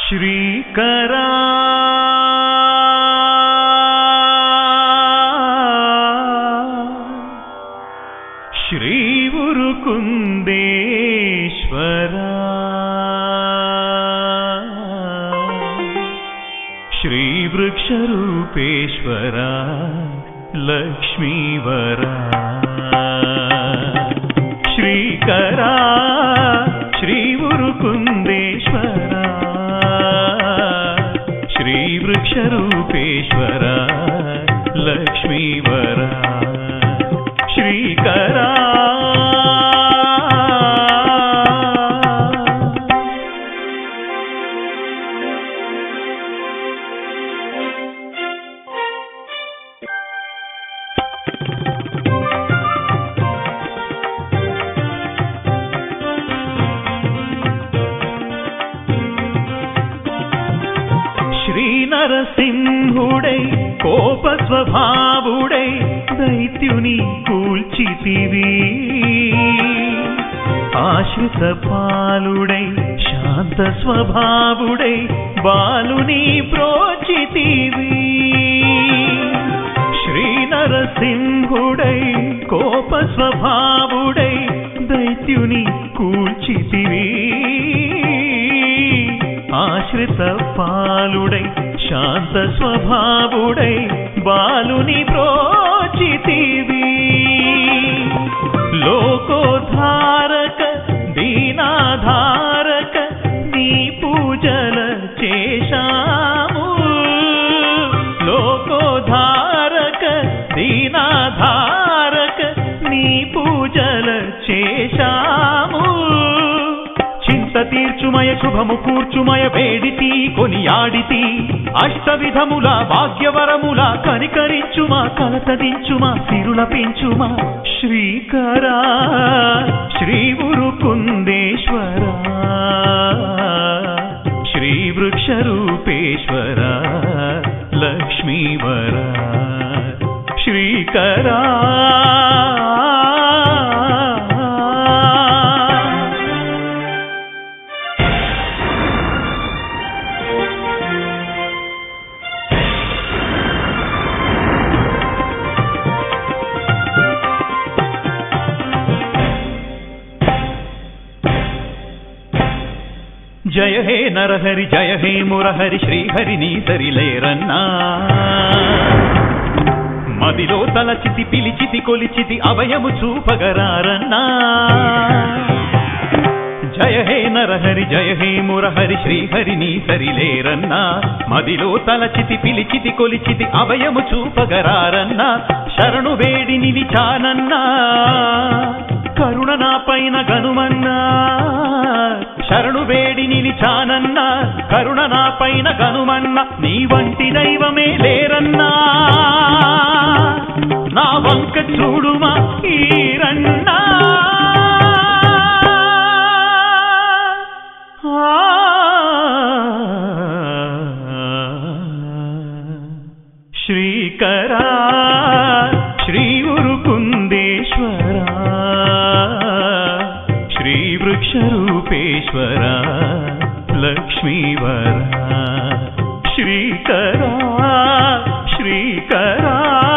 శ్రీకరా శ్రీ ఉరుకుందేశ్వరా శ్రీ వృక్షరూపేశ్వరా లక్ష్మీవరా శ్రీకరా శ్రీ ఉరుకుందేశ్వరా శ్రీ వృక్షరూపేశ్వరా లక్ష్మీవరా శ్రీకరా శ్రీ నరసింహుడై కోప స్వభావుడై దైత్యుని కూల్చితివి ఆశ్రిత పాలుడై శాంత స్వభావుడై బాలుని ప్రోచితివి శ్రీ నరసింహుడై కోప స్వభావుడై దైత్యుని కూల్చితివి ఆశ్రిత పాలుడై శాంత స్వభావుడై బాలుని ప్రోచితివి లోకోధారక దీనాధారక నీ పూజల చేశాము లోకోధారక దీనాధారక నీ పూజల చేశాము చింత తీర్చుమయ శుభము కూర్చుమయ వేడితి కొనియాడితి అష్ట విధముల భాగ్యవరముల కనికరించుమా కలతదించుమా సిరుల పెంచుమా శ్రీకరా శ్రీ ఉరుకుందేశ్వరా శ్రీ వృక్షరూపేశ్వరా లక్ష్మీవరా శ్రీకరా జయ హే నరహరి జయ హే మురహరి శ్రీహరి నీ సరిలేరన్నా మదిలో తలచితి పిలిచితి కొలిచితి అభయము చూపగరారన్నా జయ హే నరహరి జయ హే మురహరి శ్రీహరి నీ సరిలేరన్నా మదిలో తలచితి పిలిచితి కొలిచితి అభయము చూపగరారన్నా శరణు వేడి నిలిచానన్నా కరుణ నా పైన గనుమన్నా శరణు వేడి నిలిచానన్నా కరుణ నా పైన గనుమన్నా నీ వంటి దైవమే లేరన్నా నా వంక చూడుమా ఈరన్నా శ్రీకరా శ్రీ ఉరుకుందేశ్వరా శ్రీ వృక్షరూపేశ్వరా లక్ష్మీవరా శ్రీకరా శ్రీకరా